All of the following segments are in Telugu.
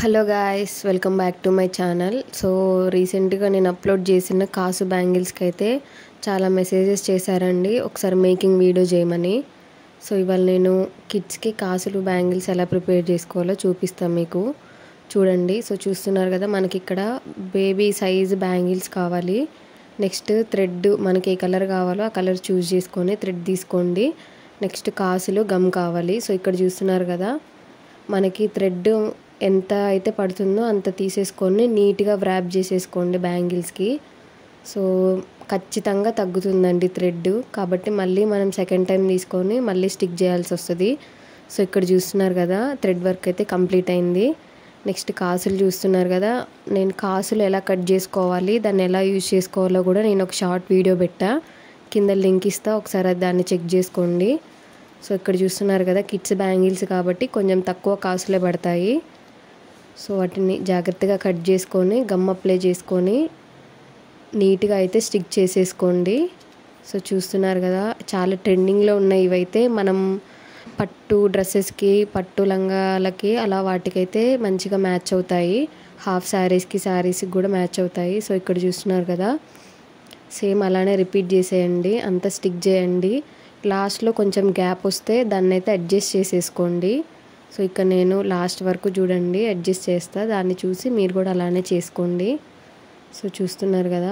hello guys welcome back to my channel so రీసెంట్గా నేను అప్లోడ్ చేసిన కాసు బ్యాంగిల్స్కి అయితే చాలా మెసేజెస్ చేశారండి ఒకసారి మేకింగ్ వీడియో చేయమని సో ఇవాళ నేను కిడ్స్కి కాసులు బ్యాంగిల్స్ ఎలా ప్రిపేర్ చేసుకోవాలో చూపిస్తాను మీకు చూడండి సో చూస్తున్నారు కదా మనకి ఇక్కడ బేబీ సైజ్ బ్యాంగిల్స్ కావాలి నెక్స్ట్ థ్రెడ్ మనకి ఏ కలర్ కావాలో ఆ కలర్ చూస్ చేసుకొని థ్రెడ్ తీసుకోండి నెక్స్ట్ కాసులు గమ్ కావాలి సో ఇక్కడ చూస్తున్నారు కదా మనకి థ్రెడ్ ఎంత అయితే పడుతుందో అంత తీసేసుకొని నీట్గా వ్రాప్ చేసేసుకోండి బ్యాంగిల్స్కి సో ఖచ్చితంగా తగ్గుతుందండి థ్రెడ్ కాబట్టి మళ్ళీ మనం సెకండ్ టైం తీసుకొని మళ్ళీ స్టిక్ చేయాల్సి వస్తుంది సో ఇక్కడ చూస్తున్నారు కదా థ్రెడ్ వర్క్ అయితే కంప్లీట్ అయింది నెక్స్ట్ కాసులు చూస్తున్నారు కదా నేను కాసులు ఎలా కట్ చేసుకోవాలి దాన్ని ఎలా యూజ్ చేసుకోవాలో కూడా నేను ఒక షార్ట్ వీడియో పెట్టా కింద లింక్ ఇస్తా ఒకసారి దాన్ని చెక్ చేసుకోండి సో ఇక్కడ చూస్తున్నారు కదా కిడ్స్ బ్యాంగిల్స్ కాబట్టి కొంచెం తక్కువ కాసులే పడతాయి సో వాటిని జాగ్రత్తగా కట్ చేసుకొని గమ్ అప్లై చేసుకొని నీట్గా అయితే స్టిక్ చేసేసుకోండి సో చూస్తున్నారు కదా చాలా ట్రెండింగ్లో ఉన్నాయి ఇవైతే మనం పట్టు డ్రెస్సెస్కి పట్టు లంగాలకి అలా వాటికైతే మంచిగా మ్యాచ్ అవుతాయి హాఫ్ శారీస్కి శారీస్కి కూడా మ్యాచ్ అవుతాయి సో ఇక్కడ చూస్తున్నారు కదా సేమ్ అలానే రిపీట్ చేసేయండి అంతా స్టిక్ చేయండి లాస్ట్లో కొంచెం గ్యాప్ వస్తే దాన్ని అయితే అడ్జస్ట్ చేసేసుకోండి సో ఇక్కడ నేను లాస్ట్ వరకు చూడండి అడ్జస్ట్ చేస్తా దాన్ని చూసి మీరు కూడా అలానే చేసుకోండి సో చూస్తున్నారు కదా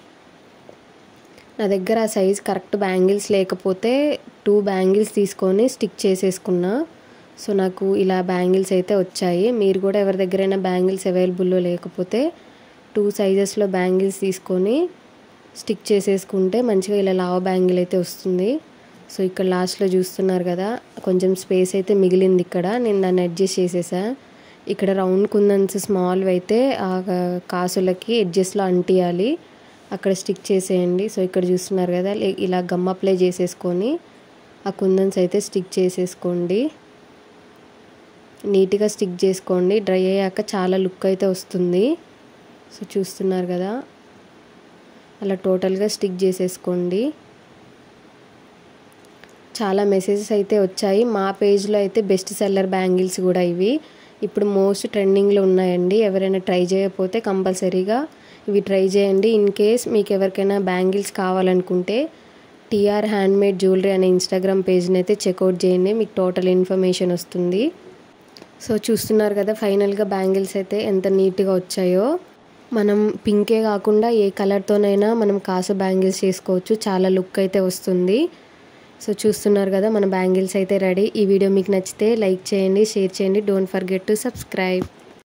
నా దగ్గర ఆ సైజ్ కరెక్ట్ బ్యాంగిల్స్ లేకపోతే టూ బ్యాంగిల్స్ తీసుకొని స్టిక్ చేసేసుకున్నా సో నాకు ఇలా బ్యాంగిల్స్ అయితే వచ్చాయి మీరు కూడా ఎవరి దగ్గరైనా బ్యాంగిల్స్ అవైలబుల్లో లేకపోతే టూ సైజెస్లో బ్యాంగిల్స్ తీసుకొని స్టిక్ చేసేసుకుంటే మంచిగా ఇలా లావ బ్యాంగిల్ అయితే వస్తుంది సో ఇక్కడ లాస్ట్లో చూస్తున్నారు కదా కొంచెం స్పేస్ అయితే మిగిలింది ఇక్కడ నేను దాన్ని అడ్జస్ట్ చేసేసా ఇక్కడ రౌండ్ కుందన్స్ స్మాల్వి అయితే ఆ కాసులకి ఎడ్జెస్లో అంటియాలి అక్కడ స్టిక్ చేసేయండి సో ఇక్కడ చూస్తున్నారు కదా ఇలా గమ్ అప్లై చేసేసుకొని ఆ కుందన్స్ అయితే స్టిక్ చేసేసుకోండి నీట్గా స్టిక్ చేసుకోండి డ్రై అయ్యాక చాలా లుక్ అయితే వస్తుంది సో చూస్తున్నారు కదా అలా టోటల్గా స్టిక్ చేసేసుకోండి చాలా మెసేజెస్ అయితే వచ్చాయి మా పేజ్లో అయితే బెస్ట్ సెల్లర్ బ్యాంగిల్స్ కూడా ఇవి ఇప్పుడు మోస్ట్ ట్రెండింగ్లో ఉన్నాయండి ఎవరైనా ట్రై చేయకపోతే కంపల్సరీగా ఇవి ట్రై చేయండి ఇన్ కేస్ మీకు ఎవరికైనా బ్యాంగిల్స్ కావాలనుకుంటే టీఆర్ హ్యాండ్మేడ్ జ్యువెలరీ అనే ఇన్స్టాగ్రామ్ పేజ్ని అయితే చెక్అవుట్ చేయండి మీకు టోటల్ ఇన్ఫర్మేషన్ వస్తుంది సో చూస్తున్నారు కదా ఫైనల్గా బ్యాంగిల్స్ అయితే ఎంత నీట్గా వచ్చాయో మనం పింకే కాకుండా ఏ కలర్తోనైనా మనం కాసు బ్యాంగిల్స్ చేసుకోవచ్చు చాలా లుక్ అయితే వస్తుంది సో చూస్తున్నారు కదా మన బ్యాంగిల్స్ అయితే రెడీ ఈ వీడియో మీకు నచ్చితే లైక్ చేయండి షేర్ చేయండి డోంట్ ఫర్గెట్ టు సబ్స్క్రైబ్